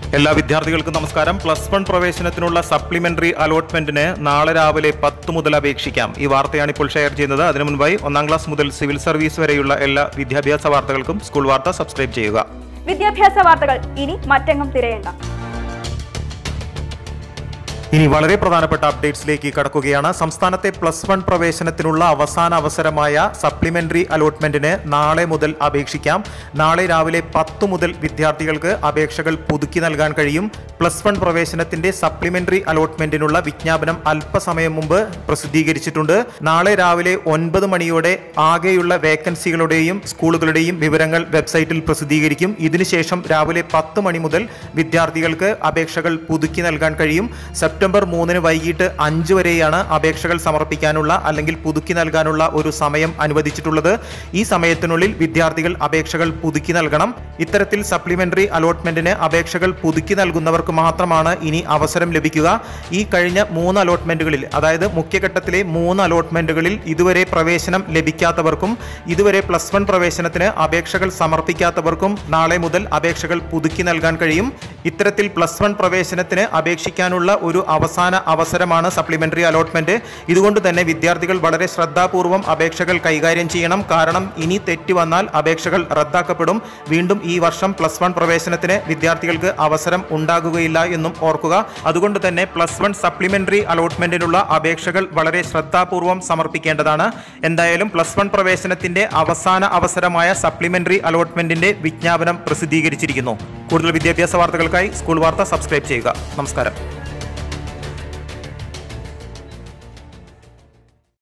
എല്ലാ വിദ്യാർത്ഥികൾക്കും നമസ്കാരം പ്ലസ് വൺ പ്രവേശനത്തിനുള്ള സപ്ലിമെന്ററി അലോട്ട്മെന്റിന് നാളെ രാവിലെ പത്ത് മുതൽ അപേക്ഷിക്കാം ഈ വാർത്തയാണ് ഇപ്പോൾ ഷെയർ ചെയ്യുന്നത് അതിനു മുൻപായി ഒന്നാം ക്ലാസ് മുതൽ സിവിൽ സർവീസ് വരെയുള്ള എല്ലാ വിദ്യാഭ്യാസ വാർത്തകൾക്കും സ്കൂൾ വാർത്ത സബ്സ്ക്രൈബ് ചെയ്യുക വിദ്യാഭ്യാസ വാർത്തകൾ ഇനി മറ്റെങ്ങും തിരയേണ്ട ഇനി വളരെ പ്രധാനപ്പെട്ട അപ്ഡേറ്റ്സിലേക്ക് കടക്കുകയാണ് സംസ്ഥാനത്തെ പ്ലസ് വൺ പ്രവേശനത്തിനുള്ള അവസാന അവസരമായ സപ്ലിമെന്ററി അലോട്ട്മെന്റിന് നാളെ മുതൽ അപേക്ഷിക്കാം നാളെ രാവിലെ പത്ത് മുതൽ വിദ്യാർത്ഥികൾക്ക് അപേക്ഷകൾ പുതുക്കി നൽകാൻ കഴിയും പ്ലസ് വൺ പ്രവേശനത്തിന്റെ സപ്ലിമെന്ററി അലോട്ട്മെന്റിനുള്ള വിജ്ഞാപനം അല്പസമയം മുമ്പ് പ്രസിദ്ധീകരിച്ചിട്ടുണ്ട് നാളെ രാവിലെ ഒൻപത് മണിയോടെ ആകെയുള്ള വേക്കൻസികളുടെയും സ്കൂളുകളുടെയും വിവരങ്ങൾ വെബ്സൈറ്റിൽ പ്രസിദ്ധീകരിക്കും ഇതിനുശേഷം രാവിലെ പത്ത് മണി മുതൽ വിദ്യാർത്ഥികൾക്ക് അപേക്ഷകൾ പുതുക്കി നൽകാൻ കഴിയും സെപ്റ്റംബർ മൂന്നിന് വൈകിട്ട് അഞ്ച് വരെയാണ് അപേക്ഷകൾ സമർപ്പിക്കാനുള്ള അല്ലെങ്കിൽ പുതുക്കി നൽകാനുള്ള ഒരു സമയം അനുവദിച്ചിട്ടുള്ളത് ഈ സമയത്തിനുള്ളിൽ വിദ്യാർത്ഥികൾ അപേക്ഷകൾ പുതുക്കി നൽകണം ഇത്തരത്തിൽ സപ്ലിമെന്ററി അലോട്ട്മെന്റിന് അപേക്ഷകൾ പുതുക്കി നൽകുന്നവർക്ക് മാത്രമാണ് ഇനി അവസരം ലഭിക്കുക ഈ കഴിഞ്ഞ മൂന്ന് അലോട്ട്മെന്റുകളിൽ അതായത് മുഖ്യഘട്ടത്തിലെ മൂന്ന് അലോട്ട്മെന്റുകളിൽ ഇതുവരെ പ്രവേശനം ലഭിക്കാത്തവർക്കും ഇതുവരെ പ്ലസ് വൺ പ്രവേശനത്തിന് അപേക്ഷകൾ സമർപ്പിക്കാത്തവർക്കും നാളെ മുതൽ അപേക്ഷകൾ പുതുക്കി നൽകാൻ കഴിയും ഇത്തരത്തിൽ പ്ലസ് വൺ പ്രവേശനത്തിന് അപേക്ഷിക്കാനുള്ള ഒരു അവസാന അവസരമാണ് സപ്ലിമെന്ററി അലോട്ട്മെന്റ് ഇതുകൊണ്ട് തന്നെ വിദ്യാർത്ഥികൾ വളരെ ശ്രദ്ധാപൂർവം അപേക്ഷകൾ കൈകാര്യം ചെയ്യണം കാരണം ഇനി തെറ്റ് വന്നാൽ അപേക്ഷകൾ റദ്ദാക്കപ്പെടും വീണ്ടും ഈ വർഷം പ്ലസ് വൺ പ്രവേശനത്തിന് വിദ്യാർത്ഥികൾക്ക് അവസരം ഉണ്ടാകുകയില്ല എന്നും ഓർക്കുക അതുകൊണ്ട് തന്നെ പ്ലസ് വൺ സപ്ലിമെന്ററി അലോട്ട്മെന്റിനുള്ള അപേക്ഷകൾ വളരെ ശ്രദ്ധാപൂർവം സമർപ്പിക്കേണ്ടതാണ് എന്തായാലും പ്ലസ് വൺ പ്രവേശനത്തിന്റെ അവസാന അവസരമായ സപ്ലിമെന്ററി അലോട്ട്മെന്റിന്റെ വിജ്ഞാപനം പ്രസിദ്ധീകരിച്ചിരിക്കുന്നു കൂടുതൽ വിദ്യാഭ്യാസ വാർത്തകൾക്കായി സ്കൂൾ വാർത്ത സബ്സ്ക്രൈബ് ചെയ്യുക നമസ്കാരം